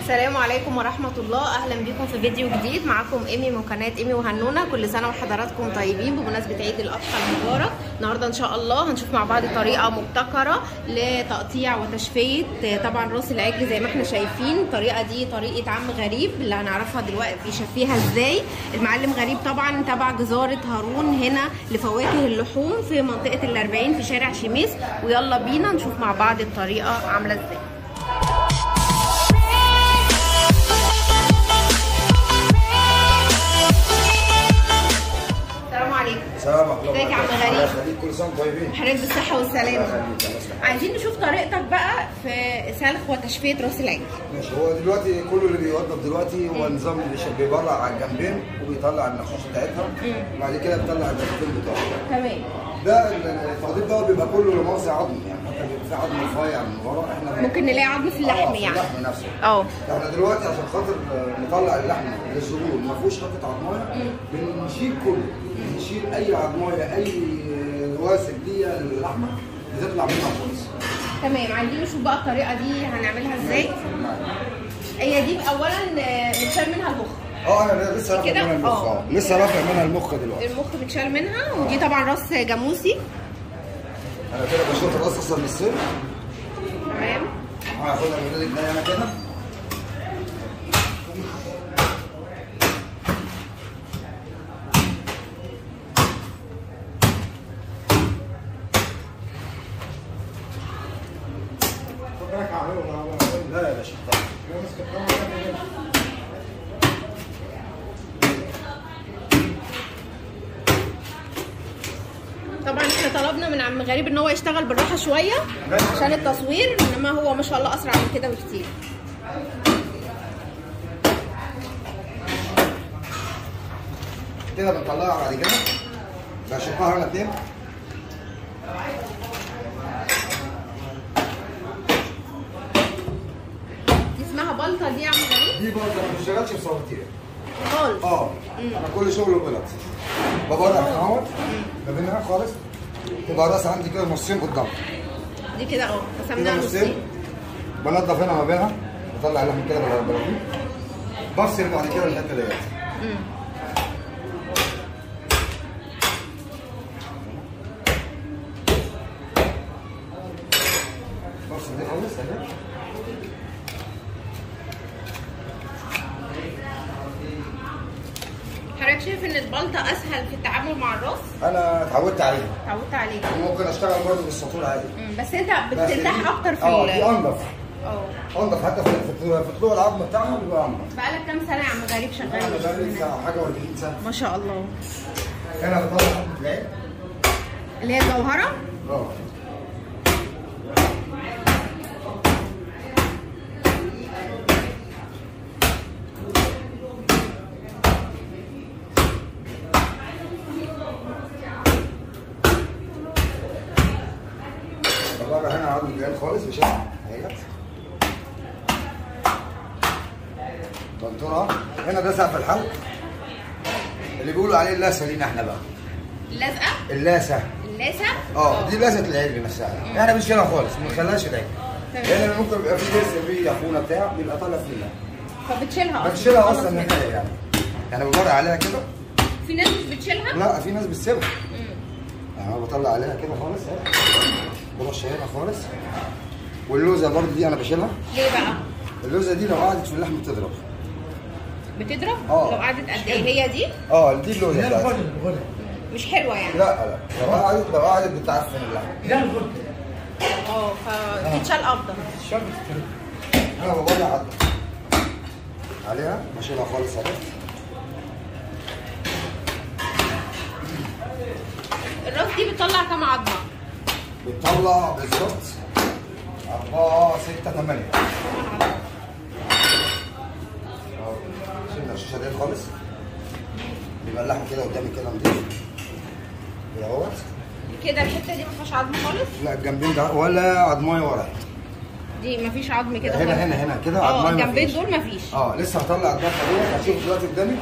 السلام عليكم ورحمة الله أهلا بكم في فيديو جديد معاكم إيمي من قناة إيمي وهنونة كل سنة وحضراتكم طيبين بمناسبة عيد الأضحى المبارك النهاردة إن شاء الله هنشوف مع بعض طريقة مبتكرة لتقطيع وتشفية طبعا راس العجل زي ما احنا شايفين الطريقة دي طريقة عم غريب اللي هنعرفها دلوقتي يشفيها ازاي المعلم غريب طبعا تبع جزارة هارون هنا لفواكه اللحوم في منطقة الأربعين في شارع شميس ويلا بينا نشوف مع بعض الطريقة عاملة ازاي السلام عليكم سلام عليكم ازيك يا عم غريب؟ الله يخليك كل سنه وانتم طيبين حضرتك بالصحة والسلامة الله يخليك، الله يسلمك. عايزين نشوف طريقتك بقى في سلخ وتشفية راس العجل ماشي هو دلوقتي كل اللي بيوضب دلوقتي هو نظام اللي شا- بيبرع على الجنبين وبيطلع النخاش بتاعتها وبعد كده بيطلع الجنبين بتوعها تمام ده ال- التوضيب ده بيبقى كله لمؤاخذه عظم يعني حتى بيبقى في عظم رفيع من ورا احنا ممكن نلاقي عظم في اللحم آه، في يعني اللحم نفسه اه احنا دلوقتي عشان خاطر آه، نطلع اللحم للزبون ما فيهوش حته عظمايه بنشيل كله بنشيل اي عظمايه اي رواسب دي للحمه بتطلع منها خالص تمام عايزين نشوف بقى الطريقة دي هنعملها ازاي هي دي اولا آه، بنشال منها المخ اه انا لسه رافع كده؟ منها المخ آه. اه لسه رافع منها المخ دلوقتي المخ بتشال منها ودي طبعا راس جاموسي انا كده بشوف الراس اصلا من السن تمام هاخدها من ايدك ده انا كده لا يا باشا طبعا احنا طلبنا من عم غريب ان هو يشتغل بالراحه شويه عشان التصوير انما هو ما شاء الله اسرع من كده بكتير كده بنطلعها بعد كده بشقها هنا اتنين دي اسمها بلطه دي يا عم غريب دي برضه ما بشتغلش في صوتير خالص اه انا كل شغله بلط ببرع اهوت ما بينها خالص تبقى الراس عندي كده نصين قدام دي كده اه كده قسمناها نصين نصين بنضف هنا ما بينها بطلع اللحم كده بالبلطيم بفصل بعد كده الحته ديت مم. بفصل دي خالص اهي حضرتك شايف ان البلطه اسهل في التعامل مع الراس انا اتعودت عليها اتعودت عليها ممكن اشتغل برضه بالسطور عادي مم. بس انت بس بترتاح دي- اكتر في اه دي ال- انضف اه انضف حتى في في- في طلوع العظم بتاعها بيبقى انضف بقالك كام سنه يا عم غريب انا شغال بقالي بتاع حاجه و40 سنه ما شاء الله هنا بطلع العين اللي هي الجوهره اه بره هنا عظم الجهاز خالص مش اهيت طنطورة هنا ده سقف الحلق اللي بيقولوا عليه اللاسه لينا احنا بقى اللزقه اللاسه اللاسه اه دي لازمه العجل نفسها احنا مش كده خالص ما نخليهاش العجل تمام. لان ممكن يبقى في جسم فيه اخونا بتاع بيبقى طالع فينا فبتشيلها اصلا بتشيلها خلاص اصلا من منها. هنا يعني يعني بمر عليها كده في ناس مش بتشيلها لا في ناس بتسيبها مم. يعني انا بطلع عليها كده خالص اهي برش هنا خالص واللوزه برضه دي انا بشيلها ليه بقى اللوزه دي لو قعدت في اللحم بتضرب بتضرب اه. لو قعدت قد ايه هي دي اه دي اللوزه بتاعتها مش حلوه يعني لا لا لو قعدت لو قعدت بتعفن اللحم اه فبتتشال افضل انا ببلع عض عليها بشيلها خالص اهي الراس دي بتطلع كام عظمه بتطلع بالظبط أربعة ستة ثمانية أهو. شلنا الشاشة ديت خالص يبقى اللحم كده قدامي كده نضيف كده اهوت كده الحته دي ما فيهاش عظم خالص لا الجنبين ده ولا عضمايه ورا دي ما فيش عظم كده هنا خالص. هنا هنا كده اه عضمايه الجنبين مفيش. دول ما فيش اه لسه هطلع الضفه ديت هشوف دلوقتي قدامي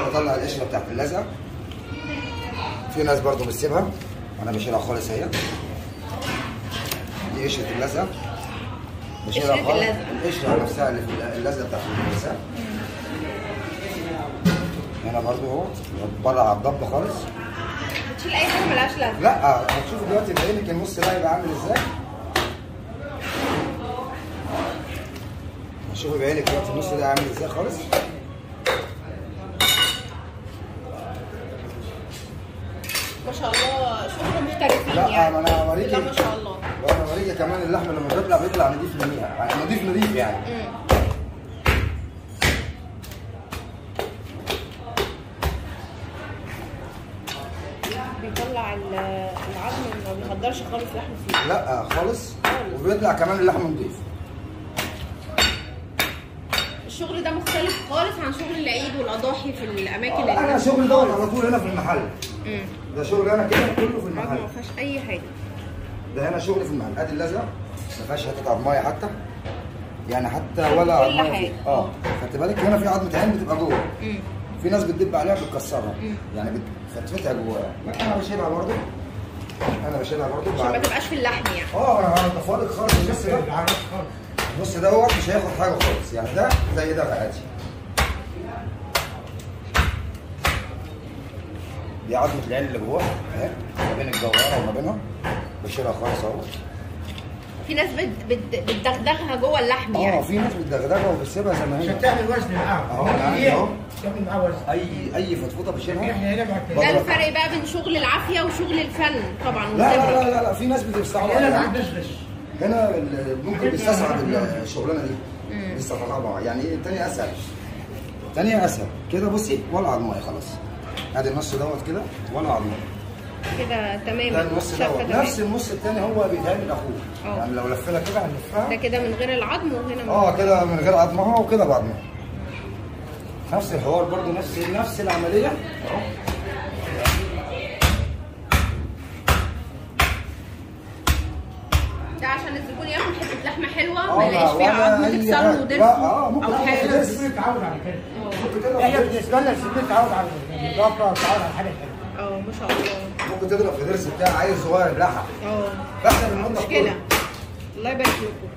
بطلع القشره بتاعت اللزقه في ناس برضو بتسيبها انا بشيلها خالص اهي دي قشره اللزقه بشيلها قشرة خالص اللزقة. القشره نفسها اللي في اللزقه بتاعت اللزقه هنا برضو اهو بره على الضبه خالص بتشيل اي حاجه ملهاش لازمه لا هتشوفوا دلوقتي بعينك النص ده هيبقى عامل ازاي شوفي بعينك دلوقتي النص ده عامل ازاي خالص ما شاء الله شغل محترفين لا، يعني ما أنا هوريكي. لا ما شاء الله وانا بوريك كمان اللحم لما بيطلع بيطلع نضيف نضيف يعني نضيف نضيف يعني مم. بيطلع ال- العظم ما بيهدرش خالص لحم فيه لا خالص وبيطلع كمان اللحم نضيف الشغل ده مختلف خالص عن شغل العيد والاضاحي في الاماكن اللي انا شغل دوت على طول هنا في المحل مم. ده شغل انا كده كله في العظم المحل ما فيهاش اي حاجه ده هنا شغل في المحل ادي اللزقه ما فيهاش حته عظمايه حتى يعني حتى ولا كل عظمايه حاجة. فيه. اه خدت بالك هنا في عظمه عين بتبقى جوه مم. في ناس بتدب عليها بتكسرها مم. يعني بتفتفتها جواها لا، انا بشيلها برضو انا بشيلها برضو عشان ما بعد- تبقاش في اللحم يعني اه انا انا فاضي خالص النص ده النص دوت مش هياخد حاجه خالص يعني ده زي ده عادي دي عظمه العين اللي جوه اهي ما بين الجوهره وما بينها بشيلها خالص اهو في ناس بت... بت... بتدغدغها جوه اللحم اه يعني في ناس بتدغدغها وبتسيبها زي ما هي عشان تعمل وزن معاهم أهو، أنا عندي أهو. تعمل معاه وزن اي اي فتفوته بشيلها احنا هنا بعد ده بره. الفرق بقى بين شغل العافيه وشغل الفن طبعا لا لا والخبرة. لا لا, لا. في ناس بتستعمل هنا يعني بعد بزبز هنا ال- ممكن تستصعب ال- الشغلانه دي لسه طالعه يعني ايه الثانيه اسهل الثانيه اسهل كده بصي ولا عظمايه خلاص ادي النص دوت كده ولا عظمايه كده تمام ده النص شافة دوت تمام. نفس النص الثاني هو بيتعمل اخوه اه. يعني لو لفينا كده ده هنلفها كده من غير العظم وهنا من اه كده من غير عظمها وكده بعظمها نفس الحوار برضو نفس نفس العمليه اهو ده عشان الزبون ياكل حته لحمه حلوه اه، ما يلاقيش فيها ولا عظم أي تكسره حاجة. وضرسه لا، اه، ممكن او تاخد حاجه ضرس. الزبون يتعود على كده ممكن تضرب هي في- بالنسبه لنا الزبون يتعود على النظافه ويتعود على الحاجه الحلوه اه ما شاء الله ممكن تضرب في ضرس بتاع عيل صغير لحم اه فاحنا بننضف مشكله كله. الله يبارك لكم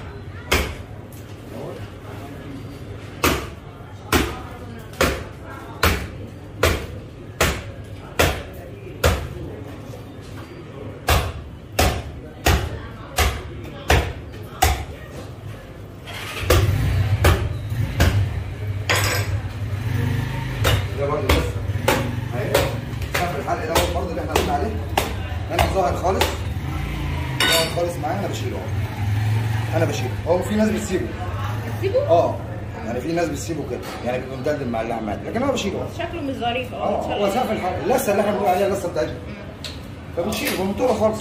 ده برضه بص اهي شاف الحلق دوت برضه اللي احنا قلنا عليه هنا ظاهر خالص ظاهر خالص معايا انا بشيله اهو انا بشيله هو في ناس بتسيبه تسيبه اه يعني في ناس بتسيبه كده يعني بيبقى مدلل مع اللحم عادي لكن انا بشيله شكله مش ظريف اه اه ان شاء هو الله شاف الحلق اللسه اللي احنا بنقول عليها اللسه بتاعتنا فبنشيله بمنطوره خالص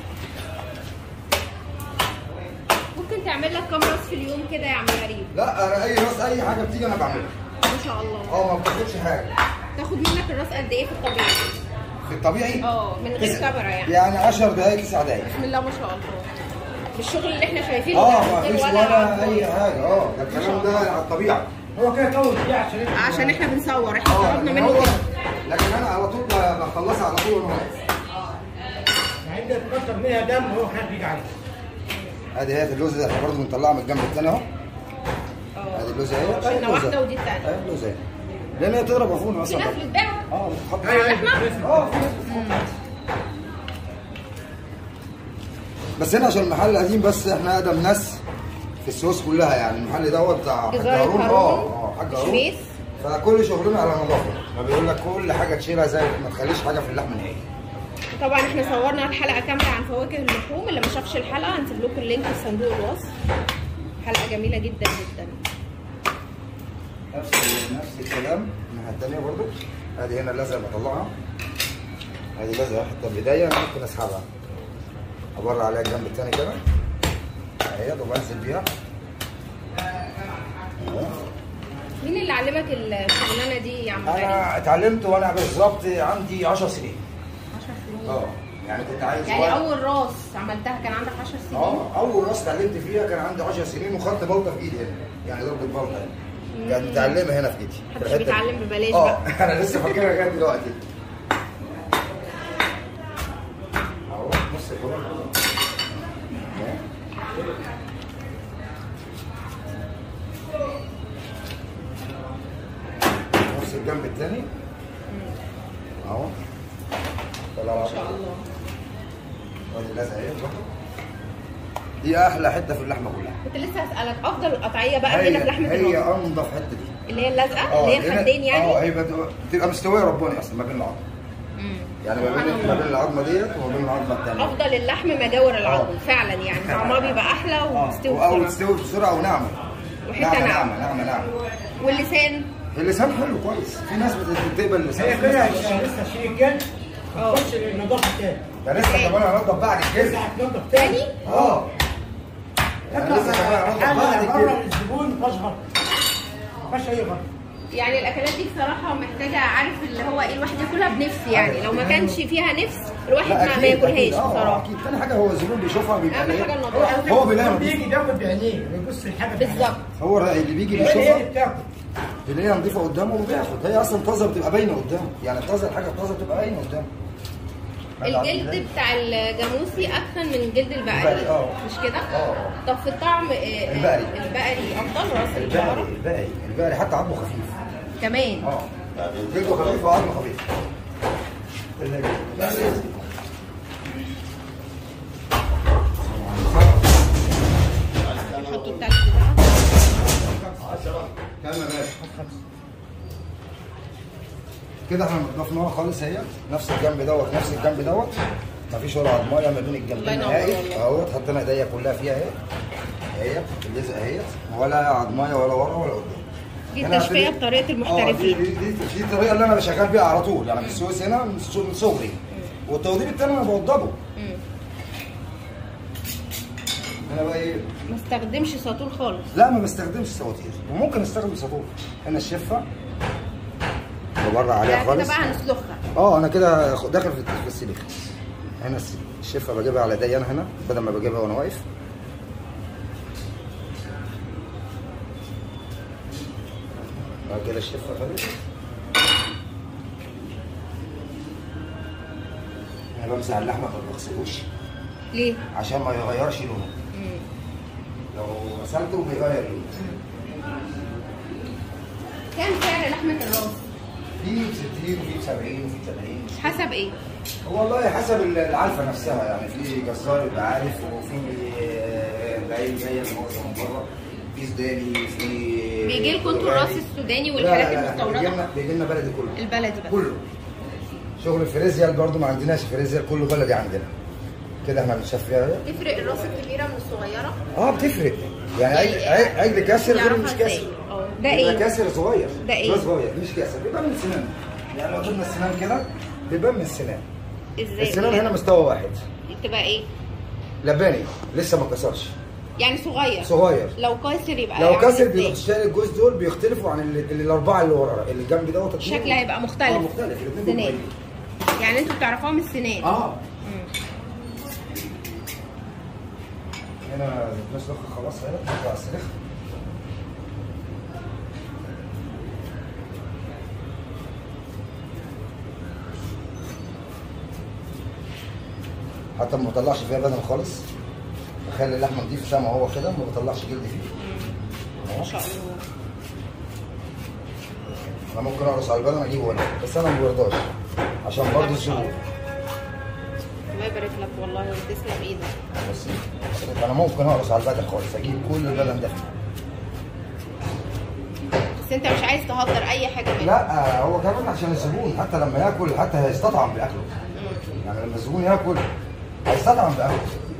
ممكن تعمل لك كام راس في اليوم كده يا عم غريب لا انا اي راس اي حاجه بتيجي انا بعملها ما شاء الله اه ما بتاخدش حاجه تاخد منك الراس قد ايه في الطبيعي في الطبيعي اه من غير تسع- كاميرا يعني يعني 10 دقائق 9 دقائق بسم الله ما شاء الله بالشغل اللي احنا شايفينه اه ده ما من غير فيش ولا عظم. اي حاجه اه ده الكلام ده على الطبيعه هو كده طول فيه عشان عشان احنا بنصور احنا اه طلبنا لكن منه هو- كده لكن انا على طول ب- بخلصها على طول وانا واقف يعني انت تكتر منها دم وهو حد بيجي عليك ادي هي اللوزه دي احنا برضه بنطلعها من الجنب الثاني اهو اه ادي اللوزه اهي شلنا اللوزة. واحده ودي الثانيه اهي اللوزه اهي لان هي تضرب عفونه في اصلا ناس برضه. بتبيعها اه بتتحط ايوه لحمة؟ اه في ناس بتتحط. بس هنا عشان المحل قديم بس احنا اقدم ناس في السويس كلها يعني المحل دوت بتاع حاج جزارة هارون هارون، اه اه حاج هارون شميس. فكل شغلنا على نظافه ما بيقول لك كل حاجه تشيلها زي ما تخليش حاجه في اللحم نهائي طبعا احنا صورنا الحلقه كامله عن فواكه اللحوم اللي ما شافش الحلقه هنسيب لكم اللينك في صندوق الوصف حلقه جميله جدا جدا نفس نفس الكلام الناحيه الثانيه برضو ادي هنا اللزقه بطلعها ادي لزقه حتى البدايه انا ممكن اسحبها ابر عليها الجنب الثاني كده اهي وبنزل بيها أهو. مين اللي علمك الشغلانه دي يا عم غريب؟ انا اتعلمت وانا بالظبط عندي 10 سنين 10 سنين اه يعني كنت عايز يعني واحد- اول راس عملتها كان عندك 10 سنين اه اول راس اتعلمت فيها كان عندي 10 سنين وخدت بلطه في ايدي هنا يعني ضربه بلطه هنا كانت متعلمه هنا في جدي في محدش الحتة دي. بيتعلم ببلاش اه بقى. انا لسه فاكرها لغايه دلوقتي اهو نص الفرن أهو. نص الجنب التاني اهو طلع ما شاء الله وادي لازقه اهي برضه. دي احلى حته في اللحمه كلها كنت لسه هسألك افضل قطعية بقى هنا في لحمة هي الراس انضف حته دي اللي هي اللازقة اه اللي هي هنا- الخدين يعني اه هي بتبقى بتبقى مستويه رباني اصلا ما بين العظم مم. يعني ما سبحان بين الله. ما بين العظمه ديت وما بين العظمه الثانيه افضل اللحم مجاور العظم فعلا يعني طعمها بيبقى احلى وبتستوي او بسرعة تستوي بسرعه وناعمه وحتة ناعمه ناعمة. ناعمه ناعمه واللسان اللسان حلو كويس في ناس بت- بتقبل اللسان هي في ناس كده بتقبل- لسه شيء كده اه. تخش النظافه تاني ده لسه كمان هنضف بعد لسه كده هتنضف تاني؟ تاني اه يعني تطلع لسه كمان هنضف حاجه بعد بره كده الزبون ما فيهاش غلط ما فيهاش اي غلط يعني الاكلات دي بصراحه محتاجه عارف اللي هو ايه الواحد ياكلها بنفس يعني لو ما كانش فيها نفس الواحد لا ما, ما اكيد ياكلهاش اكيد اه بصراحه اكيد تاني حاجه هو الزبون بيشوفها بيبقى اهم إيه؟ حاجه النظافه هو بيلاقي الزبون نظيف. بيجي بياكل بعينيه بيبص الحاجه بعينيه. بالظبط هو اللي بيجي هي هي بيشوفها اللي بتاكل بيلاقيها نظيفه قدامه وبياخد هي اصلا طازه بتبقى باينه قدامه يعني الطازه الحاجه الطازه بتبقى باينه قدامه الجلد بتاع الجاموسي احسن من جلد البقري البقري، اه. مش كده؟ اه. طب في الطعم آه، آه، البقري. البقري افضل راس البقري البقره البقري البقري حتى عظمه خفيف كمان اه يعني جلده خفيف وعظمه خفيف نحط التلج بقى كام يا باشا كده احنا نضفناها خالص اهي نفس الجنب دوت نفس الجنب دوت مفيش ولا عضمايه ما بين الله الجنبين ينور نهائي والله. اهوت حطينا ايديا كلها فيها اهي اهي اللزقه اهيت ولا عضمايه ولا ورا ولا قدام دي هنا التشفيه هبتدي- بطريقه اه دي المحترفين دي, دي, دي الطريقه اللي انا شغال بيها على طول يعني في السويس هنا من ص- من صغري والتوضيب التاني انا بوضبه مم. هنا بقى ايه ما استخدمش ساطور خالص لا ما بستخدمش سواتير وممكن استخدم ساطور هنا الشفه ببرع عليها ده كده خالص بقى هنسلخها اه انا كده داخل في في السليخ هنا الس- الشفه بجيبها على ايديا انا هنا بدل ما بجيبها وانا واقف بعد كده الشفه خالص انا بمسح اللحمه ما بغسلوش ليه؟ عشان ما يغيرش لونه مم. لو غسلته بيغير لونه كام سعر لحمه الراس؟ في ب 60 وفي ب 70 وفي ب 80 حسب ايه؟ والله حسب العلفه نفسها يعني في جزار يبقى عارف وفي آه، العين جايه من مصر من بره في سوداني في بيجي لكم انتوا الراس السوداني لا، والحاجات لا، لا، احنا بيجي المستورده لنا بيجي لنا بلدي كله البلدي بس كله شغل الفريزيال برضو ما عندناش فريزيال كله بلدي عندنا كده احنا بنشفيها اهي. تفرق الراس الكبيره من الصغيره؟ اه بتفرق يعني عجل عجل- عجل كاسر غير مش يعرفها كاسر ازاي؟ اه ده بيبقى ايه؟ كاسر صغير ده ايه؟ ده صغير مش كاسر بيبقى من السنان يعني لو جبنا السنان كده بيبان من السنان ازاي؟ السنان هنا مستوى واحد تبقى ايه؟ لباني لسه ما اتكسرش يعني صغير صغير لو كاسر يبقى لو عامل كسر ازاي؟ بيبقى شايل الجوز دول بيختلفوا عن ال- ال- الاربعه اللي ورا اللي جنب دوت اتنين. الشكل هيبقى مختلف. اه مختلف الاثنين سنان. مختلفين. يعني انتوا بتعرفوها من السنان اه مم. هنا نسلخ خلاص اهي نحطها على السلخ حتى ما بطلعش فيها بدن خالص بخلي اللحمه نضيف زي ما هو كده ما بطلعش جلد فيه ما أهو. شاء الله انا ممكن اقرص على البدن اجيبه هنا بس انا ما برضاش عشان برضه الزبون الله يبارك لك والله وتسلم ايدك بس بس انا ممكن اقرص على البدن خالص اجيب كل البدن ده بس انت مش عايز تهدر اي حاجه منها لا هو كمان عشان الزبون حتى لما ياكل حتى هيستطعم باكله مم. يعني لما الزبون ياكل هيستطعم باكله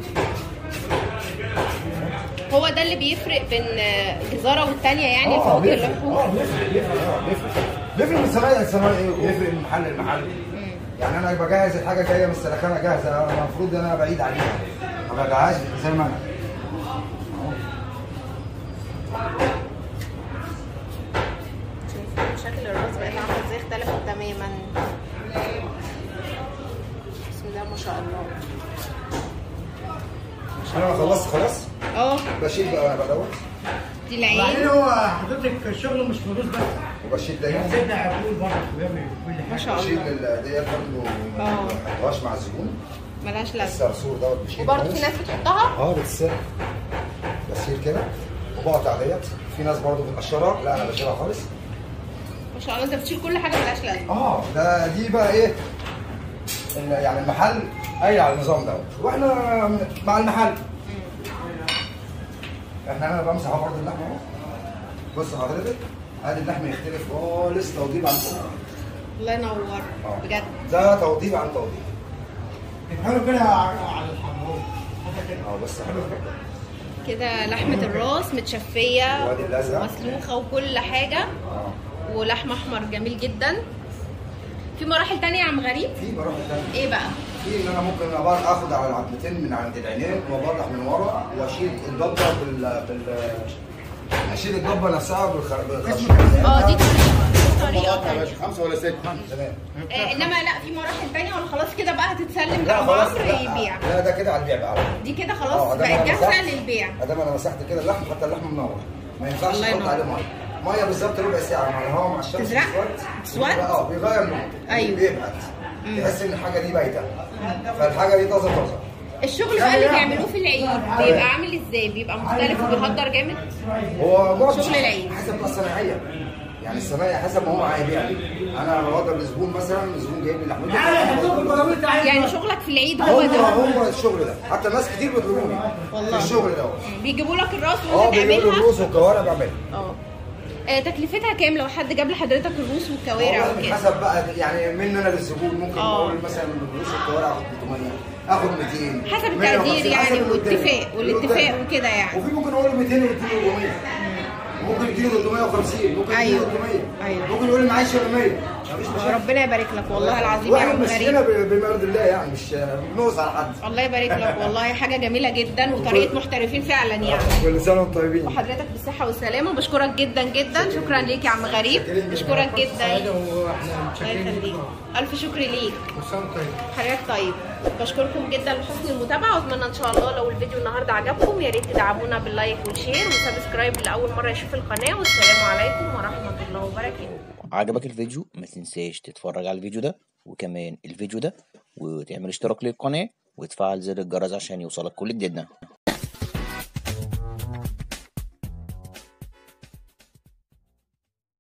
هو ده اللي بيفرق بين آه، جزاره والتانيه يعني اه فوق بيفرق اللحوم اه بيفرق بيفرق اه بيفرق بيفرق من صنايع لصنايع ايه وبيفرق من محل لمحل مم. يعني انا بجهز الحاجه جايه من السلخانه جاهزه انا المفروض ان انا بعيد عليها ما بجهزش زي ما انا شايف شكل الراس بقت عامله ازاي اختلفت تماما بسم الله ما شاء الله انا خلصت خلاص اه بشيل بقى انا بدوت دي وبعدين العين هو حضرتك الشغل مش فلوس بس وبشيل دايما سيدنا عقول برضه بيعمل كل ما حاجه شاء بشيل الله ال- ديت برضه اه. ما بحطهاش مع الزبون ملهاش لازمه الصرصور دوت بشيل وبرضه في ناس بتحطها اه بتسرق بشيل كده وبقطع ديت في ناس برضه بتقشرها لا انا بشيلها خالص ما شاء الله انت بتشيل كل حاجه ملهاش لازمه اه ده دي بقى ايه ال- يعني المحل قايل على النظام دوت واحنا مع المحل احنا انا بمسح اهو برضه اللحمه اهو بص حضرتك ادي اللحم يختلف خالص توضيب عن توضيب الله ينور اه بجد ده توضيب عن توضيب بيفعلوا كده على على الحمام حاجه كده اه بس حضرتك كده لحمه الراس متشفيه وادي الازرق ومسلوخه وكل حاجه اه ولحم احمر جميل جدا في مراحل تانية يا عم غريب في مراحل تانية ايه بقى في ان انا ممكن ابار اخد على العظمتين من عند العينين وابرح من ورا واشيل الضبه بال بال اشيل الضبه نفسها بالخ... بالخرشوم اه دي طريقه تانية خمسة ولا ستة؟ تمام آه انما لا في مراحل تانية ولا خلاص كده بقى هتتسلم لا لأبو خلاص عمرو لا, يبيع لا ده كده على البيع بقى دي كده اه خلاص ادام بقت انا جاهزه مسحت للبيع ادام انا مسحت كده اللحم حتى اللحم منور ما ينفعش الله تحط ينور. عليه ميه ميه بالظبط ربع ساعه مع الهواء مع الشمس تزرع؟ بيسود. تسود؟ اه بيغير لونه أيوه. بيبعد تحس ان الحاجه دي بايته فالحاجه دي طازه طازه الشغل بقى اللي بيعملوه في العيد بيبقى عامل ازاي بيبقى مختلف وبيهدر جامد هو معظم شغل العيد. حسب بقى الصناعيه يعني الصنايعي حسب ما هو عايز يعني انا بوضب لزبون مثلا الزبون جايب لي لحمته يعني شغلك في العيد هو هو ده هو الشغل ده حتى ناس كتير بيطلبوني والله. الشغل ده بيجيبوا لك الراس اه وانت بيقولوا تعملها الروس والكوارع بعملها اه آه، تكلفتها كام لو حد جاب لحضرتك الروس والكوارع والله وكده حسب بقى يعني من انا للزبون ممكن اه. اقول مثلا الروس والكوارع اخد 300 اخد 200 حسب 150 التقدير يعني حسب اللي قدامي. والاتفاق- اللي والاتفاق قدامي. وكده يعني. وفي ممكن اقول له 200 ويديله 400 ممكن يديله 350 ممكن أيوه. يديله 300 أيوه. ممكن يقول لي معيش 100 مفيش مشكله ربنا يبارك لك والله العظيم يا واحنا عم مشينا غريب ب- بما يرضي الله يعني مش بنوصل على حد الله يبارك لك والله حاجه جميله جدا وطريقه محترفين فعلا يعني كل سنه وانتم طيبين وحضرتك بالصحه والسلامه وبشكرك جدا جدا شكرا ليك يا عم غريب بشكرك جدا واحنا الله متشكرين يخليك الف شكر ليك وسام طيب حضرتك طيب بشكركم جدا لحسن المتابعه واتمنى ان شاء الله لو الفيديو النهارده عجبكم يا ريت تدعمونا باللايك والشير وسبسكرايب لاول مره يشوف القناه والسلام عليكم ورحمه الله وبركاته عجبك الفيديو ما تنساش تتفرج على الفيديو ده وكمان الفيديو ده وتعمل اشتراك للقناة وتفعل زر الجرس عشان يوصلك كل جديدنا